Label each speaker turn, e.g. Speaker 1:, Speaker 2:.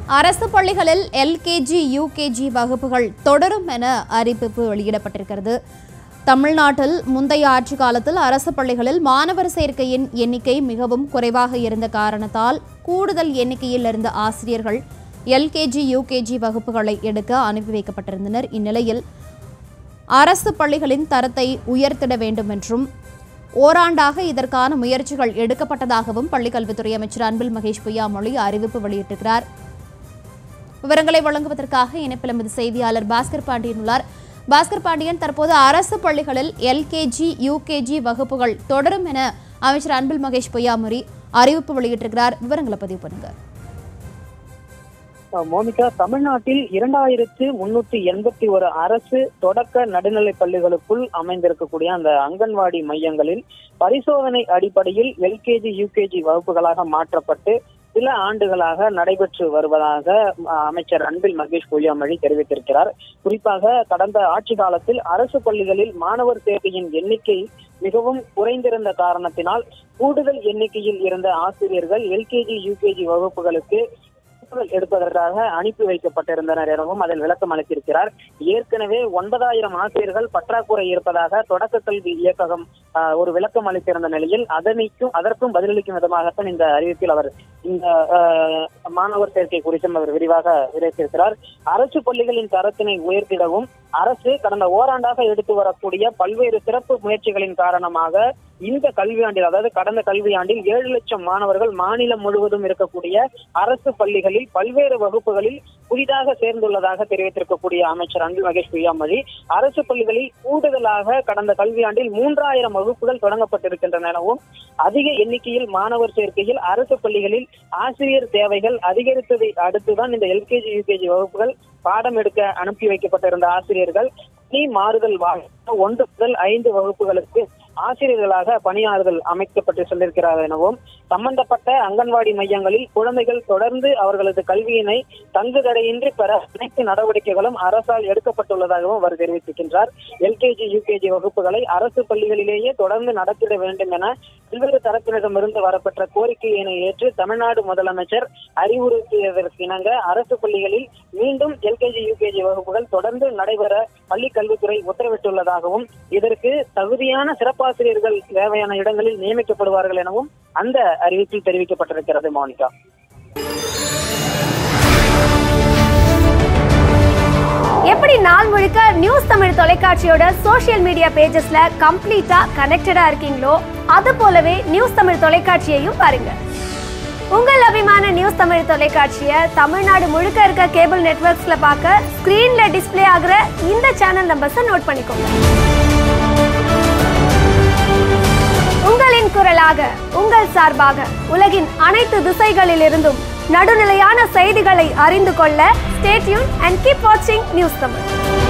Speaker 1: அரசு பள்ளிகளில் LKG UKG வகுப்புகள் தொடரும் என அறிவிப்பு வெளியிடப்பட்டிருக்கிறது தமிழ்நாட்டில் முந்தைய ஆட்சி காலத்தில் அரசு பள்ளிகளில் மாணவர் சேர்க்கையின் எண்ணிக்கை மிகவும் குறைவாக இருந்த காரணத்தால் கூடுதல் எண்ணிக்கையில் இருந்த ஆசிரியர்கள் எல்கேஜி யூகேஜி வகுப்புகளை எடுக்க அனுப்பி வைக்கப்பட்டிருந்தனர் இந்நிலையில் அரசு பள்ளிகளின் தரத்தை உயர்த்திட வேண்டும் என்றும் ஓராண்டாக இதற்கான முயற்சிகள் எடுக்கப்பட்டதாகவும் பள்ளிக்கல்வித்துறை அமைச்சர் அன்பில் மகேஷ் பொய்யாமொழி அறிவிப்பு வெளியிட்டிருக்கிறார் விவரங்களை வழங்குவதற்காக இணைப்பில் எமது செய்தியாளர் பாஸ்கர் பாண்டியன் உள்ளார் பாஸ்கர் பாண்டியன் தற்போது அரசு பள்ளிகளில் எல்கேஜி யூகேஜி வகுப்புகள் தொடரும் என அமைச்சர் அன்பில் மகேஷ் பொய்யாமொழி அறிவிப்பு வெளியிட்டிருக்கிறார் விவரங்களை பதிவு பண்ணுங்க
Speaker 2: மோனிகா தமிழ்நாட்டில் இரண்டாயிரத்து முன்னூத்தி எண்பத்தி ஒரு அரசு தொடக்க நடுநிலை பள்ளிகளுக்குள் அமைந்திருக்கக்கூடிய அந்த அங்கன்வாடி மையங்களில் பரிசோதனை அடிப்படையில் எல்கேஜி யூகேஜி வகுப்புகளாக மாற்றப்பட்டு சில ஆண்டுகளாக நடைபெற்று வருவதாக அஹ், அமைச்சர் அன்பில் மகேஷ் பொய்யாமொழி தெரிவித்திருக்கிறார் குறிப்பாக கடந்த ஆட்சி காலத்தில் அரசு பள்ளிகளில் மாணவர் சேர்க்கையின் எண்ணிக்கை மிகவும் குறைந்திருந்த காரணத்தினால் கூடுதல் எண்ணிக்கையில் இருந்த ஆசிரியர்கள் எல்கேஜி யூகேஜி வகுப்புகளுக்கு வகுப்புகள் எடுப்பதற்காக அனுப்பி வைக்கப்பட்டிருந்தனர் எனவும் அதில் விளக்கம் அளித்திருக்கிறார் ஏற்கனவே ஒன்பதாயிரம் ஆசிரியர்கள் பற்றாக்குறை இருப்பதாக தொடக்க கல்வி இயக்ககம் ஆஹ், ஒரு விளக்கம் அளித்திருந்த நிலையில் அதனைக்கும் அதற்கும் பதிலளிக்கும் விதமாகத்தான் இந்த அறிவிப்பில் அவர் இந்த ஆஹ், மாணவர் சேர்க்கை குறித்தும் அவர் விரிவாக விரைத்திருக்கிறார் அரசு பள்ளிகளின் தரத்தினை உயர்த்திடவும் அரசு கடந்த ஓராண்டாக எடுத்து வரக்கூடிய பல்வேறு சிறப்பு முயற்சிகளின் காரணமாக இந்த கல்வியாண்டில் அதாவது கடந்த கல்வியாண்டில் ஏழு லட்சம் மாணவர்கள் மாநிலம் முழுவதும் இருக்கக்கூடிய அரசு பள்ளிகளில் பல்வேறு வகுப்புகளில் புதிதாக சேர்ந்துள்ளதாக தெரிவித்திருக்கக்கூடிய அமைச்சர் அன்பில் மகேஷ் பொய்யாமொழி அரசு பள்ளிகளில் கூடுதலாக கடந்த கல்வியாண்டில் மூன்றாயிரம் வகுப்புகள் தொடங்கப்பட்டிருக்கின்றன எனவும் அதிக எண்ணிக்கையில் மாணவர் சேர்க்கையில் அரசு பள்ளிகளில் ஆசிரியர் தேவைகள் அதிகரித்ததை அடுத்துதான் இந்த எல்கேஜி யூகேஜி வகுப்புகள் பாடம் எடுக்க அனுப்பி வைக்கப்பட்டிருந்த ஆசிரியர்கள் பணி மாறுதல் வாங்க ஒன்று முதல் ஐந்து வகுப்புகளுக்கு ஆசிரியர்களாக பணியாறுதல் அமைக்கப்பட்டு சொல்லியிருக்கிறார் எனவும் சம்பந்தப்பட்ட அங்கன்வாடி மையங்களில் குழந்தைகள் தொடர்ந்து அவர்களது கல்வியினை தங்குதடையின்றி பெற அனைத்து நடவடிக்கைகளும் அரசால் எடுக்கப்பட்டுள்ளதாகவும் அவர் தெரிவித்திருக்கின்றார் எல்கேஜி யூகேஜி வகுப்புகளை அரசு பள்ளிகளிலேயே தொடர்ந்து நடத்திட வேண்டும் என பல்வேறு தரப்பினரிடமிருந்து வரப்பெற்ற கோரிக்கையினை ஏற்று தமிழ்நாடு முதலமைச்சர் அறிவுறுத்தியதற்கு இணங்க அரசு பள்ளிகளில் மீண்டும் எல்கேஜி யூகேஜி வகுப்புகள் தொடர்ந்து நடைபெற பள்ளி கல்வித்துறை உத்தரவிட்டுள்ளதாகவும் இதற்கு தகுதியான சிறப்பாசிரியர்கள் தேவையான இடங்களில் நியமிக்கப்படுவார்கள் எனவும் அந்த அறிவிப்பில் தெரிவிக்கப்பட்டிருக்கிறது மோனிகா
Speaker 3: எப்படி நாள் முழுக்க நியூஸ் தமிழ் தொலைக்காட்சியோட சோஷியல் மீடியா பேஜஸ்ல கம்ப்ளீட்டா கனெக்டடா இருக்கீங்களோ அது போலவே நியூஸ் தமிழ் தொலைக்காட்சியையும் பாருங்க உங்கள் அபிமான நியூஸ் தமிழ் தொலைக்காட்சியை தமிழ்நாடு முழுக்க இருக்க கேபிள் நெட்வொர்க்ஸ்ல பார்க்க ஸ்கிரீன்ல டிஸ்ப்ளே ஆகுற இந்த சேனல் நம்பர்ஸை நோட் பண்ணிக்கோங்க உங்களின் குரலாக உங்கள் சார்பாக உலகின் அனைத்து திசைகளிலிருந்தும் நடுநிலையான செய்திகளை அறிந்து கொள்ள ஸ்டேட்யூன் அண்ட் கீப் வாட்சிங் நியூஸ் தமிழ்